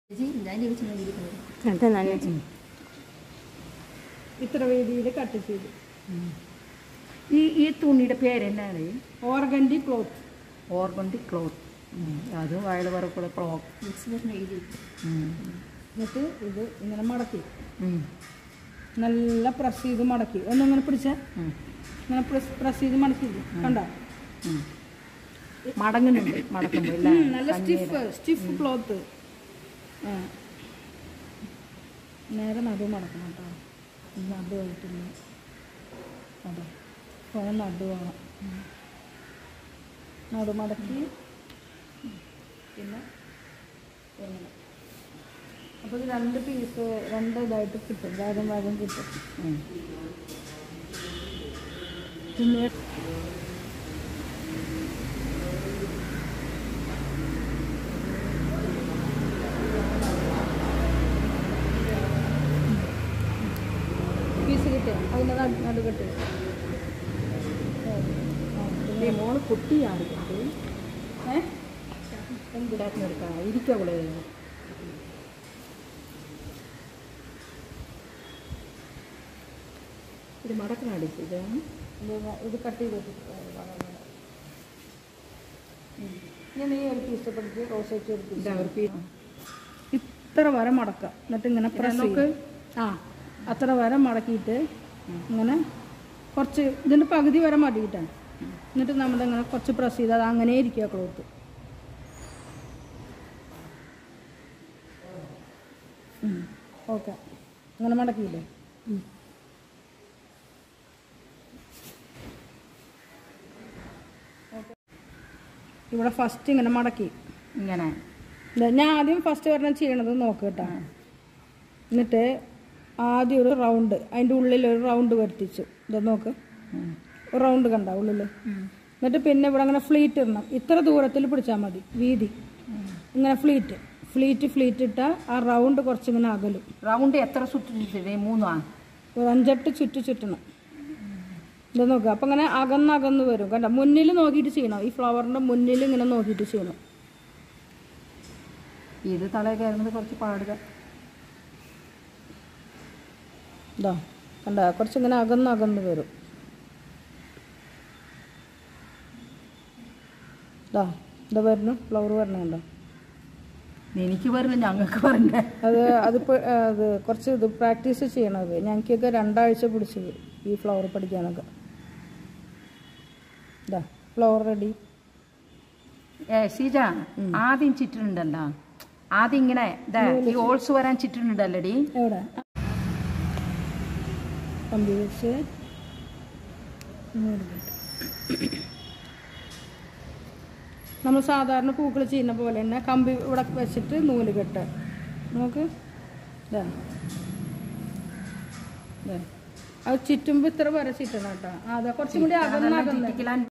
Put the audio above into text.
അത് നല്ല ഇത്ര വീതിയിൽ കട്ട് ചെയ്തു ഈ ഈ തുണിയുടെ പേരെന്നാണ് ഓർഗൻഡി ക്ലോത്ത് ഓർഗണ്ടി ക്ലോത്ത് അത് വയല് പറക്കുള്ള ക്ലോത്ത് എന്നിട്ട് ഇത് ഇങ്ങനെ മടക്കി നല്ല പ്രസ് ചെയ്ത് മടക്കി ഒന്നിങ്ങനെ പിടിച്ച ഇങ്ങനെ പ്രസ് പ്രസ് ചെയ്ത് മടക്കി കണ്ട മടങ്ങുന്നുണ്ട് മടക്കുമ്പോൾ ഇല്ല നല്ല സ്റ്റിഫ് സ്റ്റിഫ് ക്ലോത്ത് നേരെ നടു മടക്കണം കേട്ടോ നടുവായിട്ടില്ല അതെ കുറെ നടുവാണ് നടു മടക്കി പിന്നെ ഇങ്ങനെ അപ്പോൾ ഇത് രണ്ട് പീസ് രണ്ട് ഇതായിട്ട് കിട്ടും ഭാഗം ഭാഗം കിട്ടും പിന്നെ പീസ് കിട്ടുക അതിൻ്റെ നടു നടുകെട്ട് ഈ മോള് കുട്ടിയാണ് ഏഹ് എന്തിനാക്കാൻ ഇരിക്കവള് ഇത് മടക്കണടിച്ച് ഇത് ഇത് ഇത് കട്ട് ചെയ്ത് വെച്ചിട്ട് ഞാൻ ഈ ഒരു പീസ് പഠിച്ച് റോസ് വെച്ച് ഒരു പീസ് ഇതാ ഒരു പീ- ഇത്ര വരെ മടക്കുക എന്നിട്ട് ഇങ്ങനെ പ്രസ് നോക്ക്. ആ അത്ര വരെ മടക്കിയിട്ട് ഇങ്ങനെ കുറച്ച് ഇതിൻ്റെ പകുതി വരെ മടക്കിയിട്ടാണ് എന്നിട്ട് നമ്മളിങ്ങനെ കുറച്ച് പ്രസ് ചെയ്ത് അത് അങ്ങനെ ഇരിക്കുക ക്ലോത്ത് ഓക്കെ അങ്ങനെ മടക്കിയില്ലേ ഓക്കെ ഇവിടെ ഫസ്റ്റ് ഇങ്ങനെ മടക്കി ഇങ്ങനെ ഇതാ, ഞാൻ ആദ്യം ഫസ്റ്റ് ഒരെണ്ണം ചെയ്യണത് നോക്ക് കേട്ടോ എന്നിട്ട് ആദ്യം ഒരു റൗണ്ട് അതിൻ്റെ ഉള്ളിൽ ഒരു റൗണ്ട് വരുത്തിച്ചു ഇതാ നോക്ക് ഉം. ഒരു റൗണ്ട് കണ്ട ഉള്ളിൽ എന്നിട്ട് പിന്നെ ഇവിടെ അങ്ങനെ ഫ്ലീറ്റ് ഇടണം ഇത്ര ദൂരത്തിൽ പിടിച്ചാൽ മതി വീതി ഇങ്ങനെ ഫ്ലീറ്റ് ഫ്ലീറ്റ് ഫ്ലീറ്റ് ഇട്ടാൽ ആ റൗണ്ട് കുറച്ചിങ്ങനെ അകലും റൗണ്ട് എത്ര ചുറ്റിച്ചിട്ട് മൂന്നാ ഒരു അഞ്ചെട്ട് ചുറ്റി ചുറ്റണം ഇത് നോക്കുക അപ്പം ഇങ്ങനെ അകന്ന് അകന്ന് വരും കണ്ട മുന്നിൽ നോക്കിയിട്ട് ചെയ്യണം ഈ ഫ്ലവറിൻ്റെ മുന്നിൽ ഇങ്ങനെ നോക്കിയിട്ട് ചെയ്യണം ഇത് തലയിൽ കയറുന്നത് കുറച്ച് പാടുക ഇതാ കണ്ട കുറച്ചിങ്ങനെ അകന്ന് അകന്ന് വരും ഇതാ ഇതാ വരുന്നു ഫ്ലവർ വരണം കണ്ടോ എനിക്ക് പറഞ്ഞു ഞങ്ങൾക്ക് പറഞ്ഞേ അത് അതിപ്പോൾ അത് കുറച്ച് ഇത് പ്രാക്ടീസ് ചെയ്യണത് ഞങ്ങൾക്കൊക്കെ രണ്ടാഴ്ച പിടിച്ച് ഈ ഫ്ലവർ പഠിക്കാനൊക്കെ ഇതാ ഫ്ലവർ റെഡി ഏ ഷീജ ആദ്യം ചിറ്റുണ്ടല്ലോ ആദ്യം ഇങ്ങനെ ഇതാ ഈ ഓൾസ് വരാൻ ചിറ്റുണ്ടല്ലടി എവിടെ കമ്പി വെച്ച് നൂല് കെട്ട്. നമ്മൾ സാധാരണ പൂക്കൾ ചെയ്യുന്ന പോലെ തന്നെ കമ്പി ഇവിടെ വെച്ചിട്ട് നൂല് കെട്ട് നോക്ക് ഇതാ ഇതാ. അത് ചുറ്റുമ്പോൾ ഇത്ര വരെ ചുറ്റണം കേട്ടോ അതാ കുറച്ചും കൂടി അകന്നകന്ന് ചിറ്റിക്കലാൻ